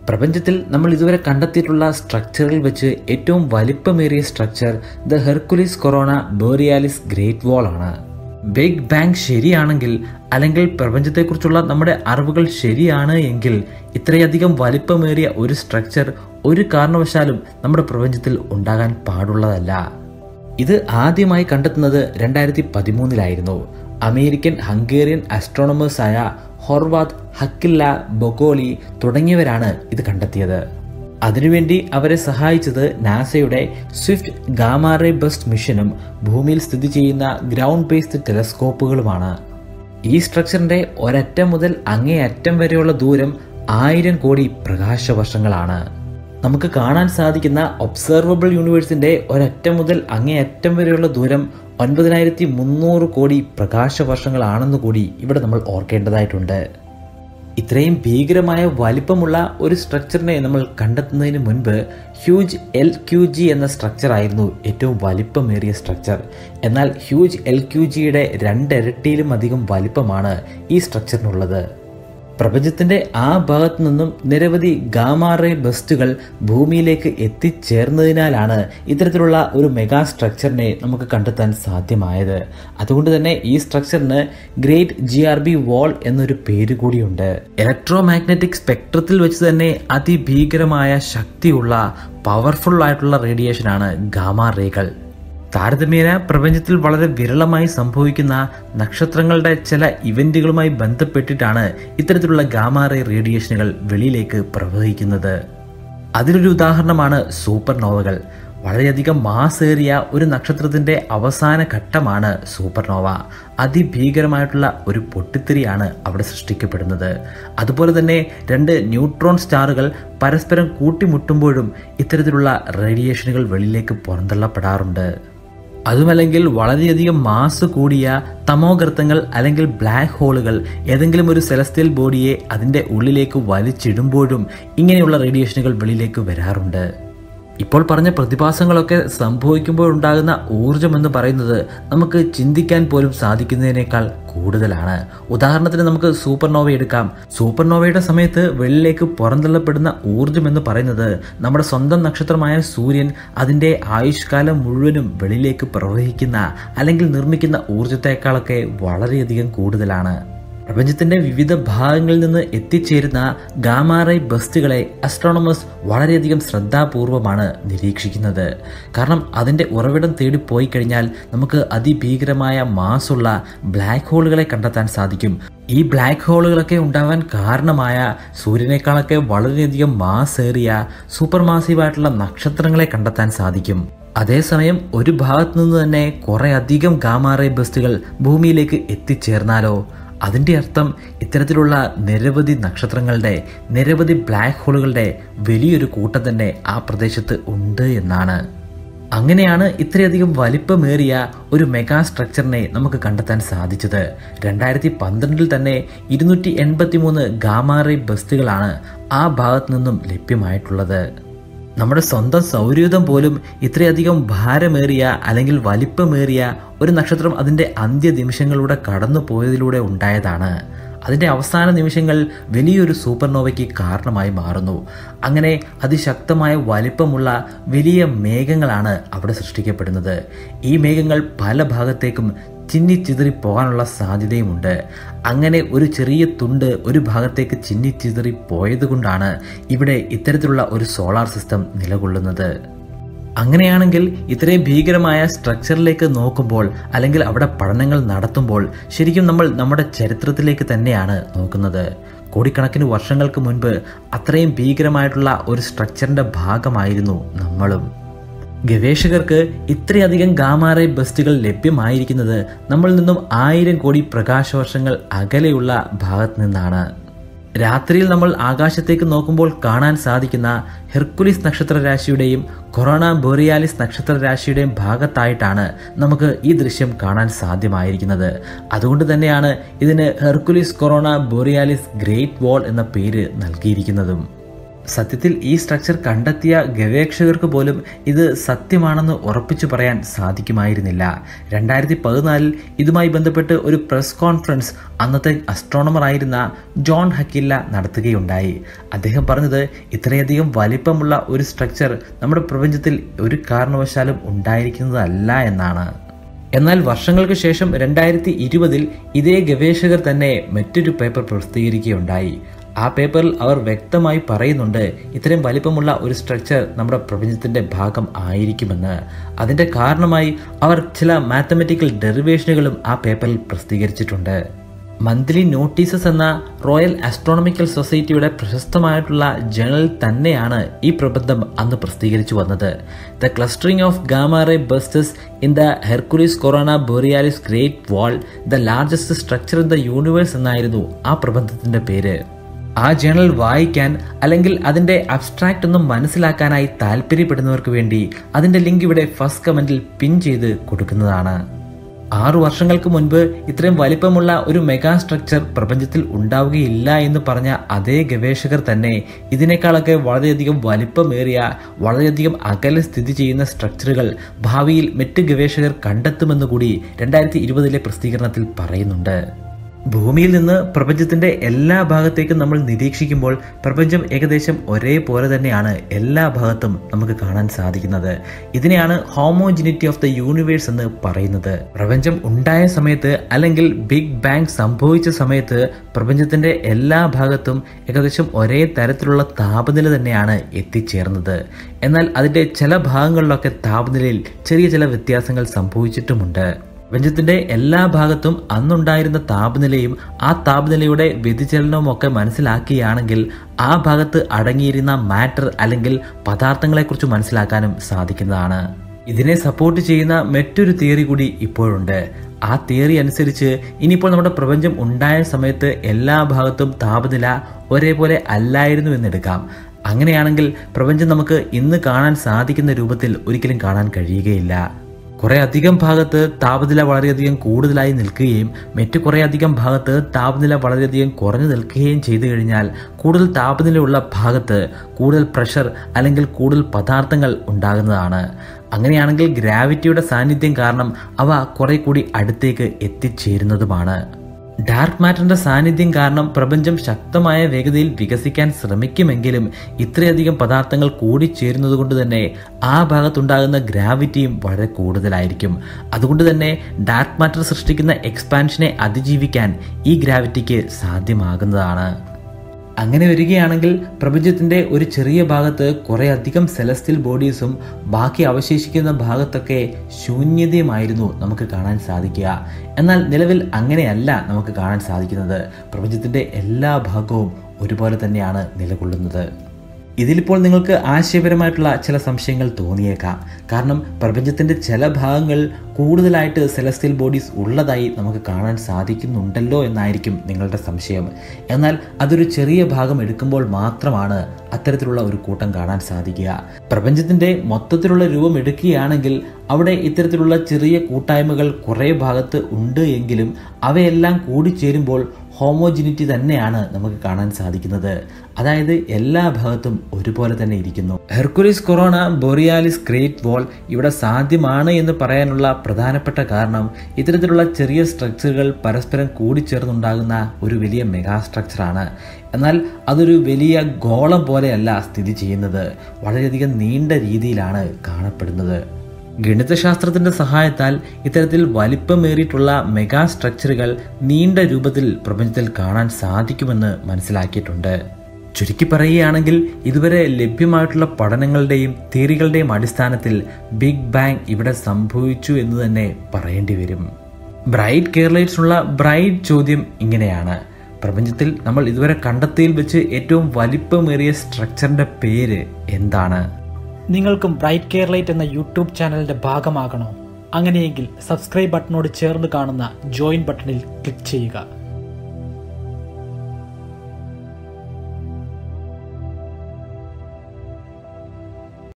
പ്രപഞ്ചത്തിൽ നമ്മൾ ഇതുവരെ കണ്ടെത്തിയിട്ടുള്ള സ്ട്രക്ചറിൽ വെച്ച് ഏറ്റവും വലിപ്പമേറിയ structure the Hercules Corona Borealis Great Wall ആണ് ബിഗ് ബാങ് ശരിയാണെങ്കിൽ അല്ലെങ്കിൽ പ്രപഞ്ചത്തെക്കുറിച്ചുള്ള നമ്മുടെ അറിവുകൾ ശരിയാണ് എങ്കിൽ ഇത്രയധികം വലിപ്പമേറിയ ഒരു സ്ട്രക്ചർ ഒരു കാരണവശാലും നമ്മുടെ പ്രപഞ്ചത്തിൽ ഉണ്ടാകാൻ പാടുള്ളതല്ല ഇത് ആദ്യമായി കണ്ടെത്തുന്നത് രണ്ടായിരത്തി പതിമൂന്നിലായിരുന്നു അമേരിക്കൻ ഹംഗേറിയൻ ആസ്ട്രോണമേഴ്സായ ഹോർവാദ് ഹക്കില്ല ബൊഗോളി തുടങ്ങിയവരാണ് ഇത് കണ്ടെത്തിയത് അതിനുവേണ്ടി അവരെ സഹായിച്ചത് നാസയുടെ സ്വിഫ്റ്റ് ഗാമാറേ ബസ്റ്റ് മിഷനും ഭൂമിയിൽ സ്ഥിതി ചെയ്യുന്ന ഗ്രൗണ്ട് ബേസ്ഡ് ടെലസ്കോപ്പുകളുമാണ് ഈ സ്ട്രക്ചറിന്റെ ഒരറ്റം മുതൽ അങ്ങേയറ്റം വരെയുള്ള ദൂരം ആയിരം കോടി പ്രകാശവർഷങ്ങളാണ് നമുക്ക് കാണാൻ സാധിക്കുന്ന ഒബ്സർവബിൾ യൂണിവേഴ്സിന്റെ ഒരറ്റം മുതൽ അങ്ങേയറ്റം വരെയുള്ള ദൂരം ഒൻപതിനായിരത്തി മുന്നൂറ് കോടി പ്രകാശവർഷങ്ങളാണെന്ന് കൂടി ഇവിടെ നമ്മൾ ഓർക്കേണ്ടതായിട്ടുണ്ട് ഇത്രയും ഭീകരമായ വലിപ്പമുള്ള ഒരു സ്ട്രക്ചറിനെ നമ്മൾ കണ്ടെത്തുന്നതിന് മുൻപ് ഹ്യൂജ് എൽ ക്യു ജി എന്ന സ്ട്രക്ചർ ആയിരുന്നു ഏറ്റവും വലിപ്പമേറിയ സ്ട്രക്ചർ എന്നാൽ ഹ്യൂജ് എൽ ക്യു ജിയുടെ രണ്ടിരട്ടിയിലും അധികം വലിപ്പമാണ് ഈ സ്ട്രക്ചറിനുള്ളത് പ്രപഞ്ചത്തിന്റെ ആ ഭാഗത്തു നിന്നും നിരവധി ഗാമാറേ ബസ്റ്റുകൾ ഭൂമിയിലേക്ക് എത്തിച്ചേർന്നതിനാലാണ് ഇത്തരത്തിലുള്ള ഒരു മെഗാ സ്ട്രക്ചറിനെ നമുക്ക് കണ്ടെത്താൻ സാധ്യമായത് അതുകൊണ്ട് തന്നെ ഈ സ്ട്രക്ചറിന് Great G R B Wall എന്നൊരു പേര് കൂടിയുണ്ട് ഇലക്ട്രോ മാഗ്നറ്റിക് സ്പെക്ട്രത്തിൽ വെച്ച് തന്നെ അതിഭീകരമായ ശക്തിയുള്ള പവർഫുൾ ആയിട്ടുള്ള റേഡിയേഷനാണ് ഗാമാ റേകൾ താരതമ്യേന പ്രപഞ്ചത്തിൽ വളരെ വിരളമായി സംഭവിക്കുന്ന നക്ഷത്രങ്ങളുടെ ചില ഇവന്റുകളുമായി ബന്ധപ്പെട്ടിട്ടാണ് ഇത്തരത്തിലുള്ള ഗാമാറേ റേഡിയേഷനുകൾ വെളിയിലേക്ക് പ്രവഹിക്കുന്നത് അതിനൊരു ഉദാഹരണമാണ് സൂപ്പർനോവകൾ വളരെയധികം മാസേറിയ ഒരു നക്ഷത്രത്തിന്റെ അവസാന ഘട്ടമാണ് സൂപ്പർനോവ അതിഭീകരമായിട്ടുള്ള ഒരു പൊട്ടിത്തെറിയാണ് അവിടെ സൃഷ്ടിക്കപ്പെടുന്നത് അതുപോലെ തന്നെ രണ്ട് ന്യൂട്രോൺ സ്റ്റാറുകൾ പരസ്പരം കൂട്ടിമുട്ടുമ്പോഴും ഇത്തരത്തിലുള്ള റേഡിയേഷനുകൾ വെളിയിലേക്ക് പുറന്തള്ളപ്പെടാറുണ്ട് അതുമല്ലെങ്കിൽ വളരെയധികം മാസ് കൂടിയ തമോഗർത്തങ്ങൾ അല്ലെങ്കിൽ ബ്ലാക്ക് ഹോളുകൾ ഏതെങ്കിലും ഒരു സെലസ്റ്റിയൽ ബോഡിയെ അതിൻ്റെ ഉള്ളിലേക്ക് വലിച്ചിടുമ്പോഴും ഇങ്ങനെയുള്ള റേഡിയേഷനുകൾ വെളിയിലേക്ക് വരാറുണ്ട് ഇപ്പോൾ പറഞ്ഞ പ്രതിഭാസങ്ങളൊക്കെ സംഭവിക്കുമ്പോഴുണ്ടാകുന്ന ഊർജം എന്ന് പറയുന്നത് നമുക്ക് ചിന്തിക്കാൻ പോലും സാധിക്കുന്നതിനേക്കാൾ കൂടുതലാണ് ഉദാഹരണത്തിന് നമുക്ക് സൂപ്പർനോവ എടുക്കാം സൂപ്പർനോവയുടെ സമയത്ത് വെള്ളിലേക്ക് പുറന്തള്ളപ്പെടുന്ന ഊർജം എന്ന് പറയുന്നത് നമ്മുടെ സ്വന്തം നക്ഷത്രമായ സൂര്യൻ അതിൻ്റെ ആയുഷ്കാലം മുഴുവനും വെളിയിലേക്ക് പ്രവഹിക്കുന്ന അല്ലെങ്കിൽ നിർമ്മിക്കുന്ന ഊർജത്തെക്കാളൊക്കെ വളരെയധികം കൂടുതലാണ് പ്രപഞ്ചത്തിന്റെ വിവിധ ഭാഗങ്ങളിൽ നിന്ന് എത്തിച്ചേരുന്ന ഗാമാറൈ ബസ്റ്റുകളെ അസ്ട്രോണമേഴ്സ് വളരെയധികം ശ്രദ്ധാപൂർവമാണ് നിരീക്ഷിക്കുന്നത് കാരണം അതിൻ്റെ ഉറവിടം തേടി പോയി കഴിഞ്ഞാൽ നമുക്ക് അതിഭീകരമായ മാസുള്ള ബ്ലാക്ക് ഹോളുകളെ കണ്ടെത്താൻ സാധിക്കും ഈ ബ്ലാക്ക് ഹോളുകളൊക്കെ ഉണ്ടാവാൻ കാരണമായ സൂര്യനേക്കാളൊക്കെ വളരെയധികം മാസേറിയ സൂപ്പർ മാസീവായിട്ടുള്ള നക്ഷത്രങ്ങളെ കണ്ടെത്താൻ സാധിക്കും അതേസമയം ഒരു ഭാഗത്തു നിന്ന് തന്നെ കുറേ അധികം ഗാമാറേ ബസ്റ്റുകൾ ഭൂമിയിലേക്ക് എത്തിച്ചേർന്നാലോ അതിൻ്റെ അർത്ഥം ഇത്തരത്തിലുള്ള നിരവധി നക്ഷത്രങ്ങളുടെ നിരവധി ബ്ലാക്ക് ഹോളുകളുടെ വലിയൊരു കൂട്ടം തന്നെ ആ പ്രദേശത്ത് ഉണ്ട് എന്നാണ് അങ്ങനെയാണ് ഇത്രയധികം വലിപ്പമേറിയ ഒരു മെഗാ സ്ട്രക്ചറിനെ നമുക്ക് കണ്ടെത്താൻ സാധിച്ചത് രണ്ടായിരത്തി പന്ത്രണ്ടിൽ തന്നെ ഇരുന്നൂറ്റി എൺപത്തി മൂന്ന് ഗാമാറേ ബസ്റ്റുകളാണ് ആ ഭാഗത്തു നിന്നും ലഭ്യമായിട്ടുള്ളത് നമ്മുടെ സ്വന്തം സൗരയൂഥം പോലും ഇത്രയധികം ഭാരമേറിയ അല്ലെങ്കിൽ വലിപ്പമേറിയ ഒരു നക്ഷത്രം അതിൻ്റെ അന്ത്യ നിമിഷങ്ങളിലൂടെ കടന്നു പോയതിലൂടെ ഉണ്ടായതാണ് അതിൻ്റെ അവസാന നിമിഷങ്ങൾ വലിയൊരു സൂപ്പർനോവയ്ക്ക് കാരണമായി മാറുന്നു അങ്ങനെ അതിശക്തമായ വലിപ്പമുള്ള വലിയ മേഘങ്ങളാണ് അവിടെ സൃഷ്ടിക്കപ്പെടുന്നത് ഈ മേഘങ്ങൾ പല ഭാഗത്തേക്കും ചിന്നിച്ചിതറി പോകാനുള്ള സാധ്യതയുമുണ്ട് അങ്ങനെ ഒരു ചെറിയ തുണ്ട് ഒരു ഭാഗത്തേക്ക് ചിന്നിച്ചിതറി പോയതുകൊണ്ടാണ് ഇവിടെ ഇത്തരത്തിലുള്ള ഒരു സോളാർ സിസ്റ്റം നിലകൊള്ളുന്നത് അങ്ങനെയാണെങ്കിൽ ഇത്രയും ഭീകരമായ സ്ട്രക്ചറിലേക്ക് നോക്കുമ്പോൾ അല്ലെങ്കിൽ അവിടെ പഠനങ്ങൾ നടത്തുമ്പോൾ ശരിക്കും നമ്മൾ നമ്മുടെ ചരിത്രത്തിലേക്ക് തന്നെയാണ് നോക്കുന്നത് കോടിക്കണക്കിന് വർഷങ്ങൾക്ക് മുൻപ് അത്രയും ഭീകരമായിട്ടുള്ള ഒരു സ്ട്രക്ചറിന്റെ ഭാഗമായിരുന്നു നമ്മളും ഗവേഷകർക്ക് ഇത്രയധികം ഗാമാറേ ബസ്റ്റുകൾ ലഭ്യമായിരിക്കുന്നത് നമ്മളിൽ നിന്നും ആയിരം കോടി പ്രകാശവർഷങ്ങൾ അകലെയുള്ള ഭാഗത്ത് നിന്നാണ് രാത്രിയിൽ നമ്മൾ ആകാശത്തേക്ക് നോക്കുമ്പോൾ കാണാൻ സാധിക്കുന്ന ഹെർക്കുലിസ് നക്ഷത്രരാശിയുടെയും കൊറോണ ബോറിയാലിസ് നക്ഷത്രരാശിയുടെയും ഭാഗത്തായിട്ടാണ് നമുക്ക് ഈ ദൃശ്യം കാണാൻ സാധ്യമായിരിക്കുന്നത് അതുകൊണ്ട് തന്നെയാണ് ഇതിന് Hercules Corona Borealis Great Wall എന്ന പേര് നൽകിയിരിക്കുന്നതും സത്യത്തിൽ ഈ സ്ട്രക്ചർ കണ്ടെത്തിയ ഗവേഷകർക്ക് പോലും ഇത് സത്യമാണെന്ന് ഉറപ്പിച്ചു പറയാൻ സാധിക്കുമായിരുന്നില്ല രണ്ടായിരത്തി പതിനാലിൽ ഇതുമായി ബന്ധപ്പെട്ട് ഒരു പ്രസ് കോൺഫറൻസ് അന്നത്തെ അസ്ട്രോണമർ ആയിരുന്ന ജോൺ ഹക്കില്ല നടത്തുകയുണ്ടായി അദ്ദേഹം പറഞ്ഞത് ഇത്രയധികം വലിപ്പമുള്ള ഒരു സ്ട്രക്ചർ നമ്മുടെ പ്രപഞ്ചത്തിൽ ഒരു കാരണവശാലും ഉണ്ടായിരിക്കുന്നതല്ല എന്നാണ് എന്നാൽ വർഷങ്ങൾക്ക് ശേഷം രണ്ടായിരത്തി ഇരുപതിൽ ഇതേ ഗവേഷകർ തന്നെ മറ്റൊരു പേപ്പർ പ്രസിദ്ധീകരിക്കുകയുണ്ടായി ആ പേപ്പറിൽ അവർ വ്യക്തമായി പറയുന്നുണ്ട് ഇത്രയും വലിപ്പമുള്ള ഒരു സ്ട്രക്ചർ നമ്മുടെ പ്രപഞ്ചത്തിന്റെ ഭാഗം ആയിരിക്കുമെന്ന് അതിന്റെ കാരണമായി അവർ ചില മാത്തമെറ്റിക്കൽ ഡെറിവേഷനുകളും ആ പേപ്പറിൽ പ്രസിദ്ധീകരിച്ചിട്ടുണ്ട് മന്ത്ലി നോട്ടീസസ് എന്ന റോയൽ ആസ്ട്രോണമിക്കൽ സൊസൈറ്റിയുടെ പ്രശസ്തമായിട്ടുള്ള ജേണൽ തന്നെയാണ് ഈ പ്രബന്ധം അന്ന് പ്രസിദ്ധീകരിച്ചു വന്നത് the clustering of gamma ray bursts in the Hercules Corona Borealis Great Wall the largest structure in the universe എന്നായിരുന്നു ആ പ്രബന്ധത്തിന്റെ പേര് ആ ജേണൽ വായിക്കാൻ അല്ലെങ്കിൽ അതിന്റെ അബ്സ്ട്രാക്റ്റ് ഒന്നും മനസ്സിലാക്കാനായി താല്പര്യപ്പെടുന്നവർക്ക് വേണ്ടി അതിന്റെ ലിങ്ക് ഇവിടെ ഫസ്റ്റ് കമന്റിൽ പിൻ ചെയ്ത് കൊടുക്കുന്നതാണ് ആറു വർഷങ്ങൾക്ക് മുൻപ് ഇത്രയും വലിപ്പമുള്ള ഒരു മെഗാ സ്ട്രക്ചർ പ്രപഞ്ചത്തിൽ ഉണ്ടാവുകയില്ല എന്ന് പറഞ്ഞ അതേ ഗവേഷകർ തന്നെ ഇതിനേക്കാളൊക്കെ വളരെയധികം വലിപ്പമേറിയ വളരെയധികം അകലെ സ്ഥിതി ചെയ്യുന്ന സ്ട്രക്ചറുകൾ ഭാവിയിൽ മറ്റ് ഗവേഷകർ കണ്ടെത്തുമെന്ന് കൂടി രണ്ടായിരത്തി ഇരുപതിലെ പ്രസിദ്ധീകരണത്തിൽ പറയുന്നുണ്ട് ഭൂമിയിൽ നിന്ന് പ്രപഞ്ചത്തിന്റെ എല്ലാ ഭാഗത്തേക്കും നമ്മൾ നിരീക്ഷിക്കുമ്പോൾ പ്രപഞ്ചം ഏകദേശം ഒരേപോലെ തന്നെയാണ് എല്ലാ ഭാഗത്തും നമുക്ക് കാണാൻ സാധിക്കുന്നത് ഇതിനെയാണ് ഹോമോജിനിറ്റി ഓഫ് ദ യൂണിവേഴ്സ് എന്ന് പറയുന്നത് പ്രപഞ്ചം ഉണ്ടായ സമയത്ത് അല്ലെങ്കിൽ ബിഗ് ബാങ് സംഭവിച്ച സമയത്ത് പ്രപഞ്ചത്തിന്റെ എല്ലാ ഭാഗത്തും ഏകദേശം ഒരേ തരത്തിലുള്ള താപനില തന്നെയാണ് എത്തിച്ചേർന്നത് എന്നാൽ അതിന്റെ ചില ഭാഗങ്ങളിലൊക്കെ താപനിലയിൽ ചെറിയ ചില വ്യത്യാസങ്ങൾ സംഭവിച്ചിട്ടുമുണ്ട് പ്രപഞ്ചത്തിന്റെ എല്ലാ ഭാഗത്തും അന്നുണ്ടായിരുന്ന താപനിലയും ആ താപനിലയുടെ വ്യതിചലനവും ഒക്കെ മനസ്സിലാക്കിയാണെങ്കിൽ ആ ഭാഗത്ത് അടങ്ങിയിരുന്ന മാറ്റർ അല്ലെങ്കിൽ പദാർത്ഥങ്ങളെക്കുറിച്ച് മനസ്സിലാക്കാനും സാധിക്കുന്നതാണ് ഇതിനെ സപ്പോർട്ട് ചെയ്യുന്ന മറ്റൊരു തിയറി കൂടി ഇപ്പോഴുണ്ട് ആ തിയറി അനുസരിച്ച് ഇനിയിപ്പോൾ നമ്മുടെ പ്രപഞ്ചം ഉണ്ടായ സമയത്ത് എല്ലാ ഭാഗത്തും താപനില ഒരേപോലെ അല്ലായിരുന്നു എന്നെടുക്കാം അങ്ങനെയാണെങ്കിൽ പ്രപഞ്ചം നമുക്ക് ഇന്ന് കാണാൻ സാധിക്കുന്ന രൂപത്തിൽ ഒരിക്കലും കാണാൻ കഴിയുകയില്ല കുറെ അധികം ഭാഗത്ത് താപനില വളരെയധികം കൂടുതലായി നിൽക്കുകയും മറ്റു കുറെ അധികം ഭാഗത്ത് താപനില വളരെയധികം കുറഞ്ഞു നിൽക്കുകയും ചെയ്തു കഴിഞ്ഞാൽ കൂടുതൽ താപനിലയുള്ള ഭാഗത്ത് കൂടുതൽ പ്രഷർ അല്ലെങ്കിൽ കൂടുതൽ പദാർത്ഥങ്ങൾ ഉണ്ടാകുന്നതാണ് അങ്ങനെയാണെങ്കിൽ ഗ്രാവിറ്റിയുടെ സാന്നിധ്യം കാരണം അവ കുറെ കൂടി അടുത്തേക്ക് എത്തിച്ചേരുന്നതുമാണ് ഡാർക്ക് മാറ്ററിന്റെ സാന്നിധ്യം കാരണം പ്രപഞ്ചം ശക്തമായ വേഗതയിൽ വികസിക്കാൻ ശ്രമിക്കുമെങ്കിലും ഇത്രയധികം പദാർത്ഥങ്ങൾ കൂടിച്ചേരുന്നത് കൊണ്ട് തന്നെ ആ ഭാഗത്തുണ്ടാകുന്ന ഗ്രാവിറ്റിയും വളരെ കൂടുതലായിരിക്കും അതുകൊണ്ട് തന്നെ ഡാർക്ക് മാറ്റർ സൃഷ്ടിക്കുന്ന എക്സ്പാൻഷനെ അതിജീവിക്കാൻ ഈ ഗ്രാവിറ്റിക്ക് സാധ്യമാകുന്നതാണ് അങ്ങനെ വരികയാണെങ്കിൽ പ്രപഞ്ചത്തിന്റെ ഒരു ചെറിയ ഭാഗത്ത് കുറെ അധികം സെലസ്റ്റിൽ ബോഡീസും ബാക്കി അവശേഷിക്കുന്ന ഭാഗത്തൊക്കെ ശൂന്യതയുമായിരുന്നു നമുക്ക് കാണാൻ സാധിക്കുക എന്നാൽ നിലവിൽ അങ്ങനെയല്ല നമുക്ക് കാണാൻ സാധിക്കുന്നത് പ്രപഞ്ചത്തിന്റെ എല്ലാ ഭാഗവും ഒരുപോലെ തന്നെയാണ് നിലകൊള്ളുന്നത് ഇതിലിപ്പോൾ നിങ്ങൾക്ക് ആശയപരമായിട്ടുള്ള ചില സംശയങ്ങൾ തോന്നിയേക്കാം കാരണം പ്രപഞ്ചത്തിന്റെ ചില ഭാഗങ്ങൾ കൂടുതലായിട്ട് സെലസ്റ്റിയൽ ബോഡീസ് ഉള്ളതായി നമുക്ക് കാണാൻ സാധിക്കുന്നുണ്ടല്ലോ എന്നായിരിക്കും നിങ്ങളുടെ സംശയം എന്നാൽ അതൊരു ചെറിയ ഭാഗം എടുക്കുമ്പോൾ മാത്രമാണ് അത്തരത്തിലുള്ള ഒരു കൂട്ടം കാണാൻ സാധിക്കുക പ്രപഞ്ചത്തിന്റെ മൊത്തത്തിലുള്ള രൂപം എടുക്കുകയാണെങ്കിൽ അവിടെ ഇത്തരത്തിലുള്ള ചെറിയ കൂട്ടായ്മകൾ കുറേ ഭാഗത്ത് ഉണ്ട് എങ്കിലും അവയെല്ലാം കൂടിച്ചേരുമ്പോൾ ഹോമോജിനിറ്റി തന്നെയാണ് നമുക്ക് കാണാൻ സാധിക്കുന്നത് അതായത് എല്ലാ ഭാഗത്തും ഒരുപോലെ തന്നെ ഇരിക്കുന്നു Hercules Corona Borealis Great Wall ഇവിടെ സാധ്യമാണ് എന്ന് പറയാനുള്ള പ്രധാനപ്പെട്ട കാരണം ഇത്തരത്തിലുള്ള ചെറിയ സ്ട്രക്ചറുകൾ പരസ്പരം കൂടിച്ചേർന്നുണ്ടാകുന്ന ഒരു വലിയ മെഗാ സ്ട്രക്ചറാണ് എന്നാൽ അതൊരു വലിയ ഗോളം പോലെയല്ല സ്ഥിതി ചെയ്യുന്നത് വളരെയധികം നീണ്ട രീതിയിലാണ് കാണപ്പെടുന്നത് ഗണിതശാസ്ത്രത്തിന്റെ സഹായത്താൽ ഇത്തരത്തിൽ വലിപ്പമേറിയിട്ടുള്ള മെഗാ സ്ട്രക്ചറുകൾ നീണ്ട രൂപത്തിൽ പ്രപഞ്ചത്തിൽ കാണാൻ സാധിക്കുമെന്ന് മനസ്സിലാക്കിയിട്ടുണ്ട് ചുരുക്കി പറയുകയാണെങ്കിൽ ഇതുവരെ ലഭ്യമായിട്ടുള്ള പഠനങ്ങളുടെയും തിയറികളുടെയും അടിസ്ഥാനത്തിൽ ബിഗ് ബാങ് ഇവിടെ സംഭവിച്ചു എന്ന് തന്നെ പറയേണ്ടി വരും ബ്രൈറ്റ് കേരളൈറ്റ്സിനുള്ള ബ്രൈറ്റ് ചോദ്യം ഇങ്ങനെയാണ് പ്രപഞ്ചത്തിൽ നമ്മൾ ഇതുവരെ കണ്ടെത്തിയിൽ വെച്ച് ഏറ്റവും വലിപ്പമേറിയ സ്ട്രക്ചറിന്റെ പേര് എന്താണ് നിങ്ങൾക്കും ബ്രൈറ്റ് കെയർലൈറ്റ് എന്ന യൂട്യൂബ് ചാനലിന്റെ ഭാഗമാകണോ അങ്ങനെയെങ്കിൽ സബ്സ്ക്രൈബ് ബട്ടണോട് ചേർന്ന് കാണുന്ന ജോയിൻ ബട്ടണിൽ ക്ലിക്ക് ചെയ്യുക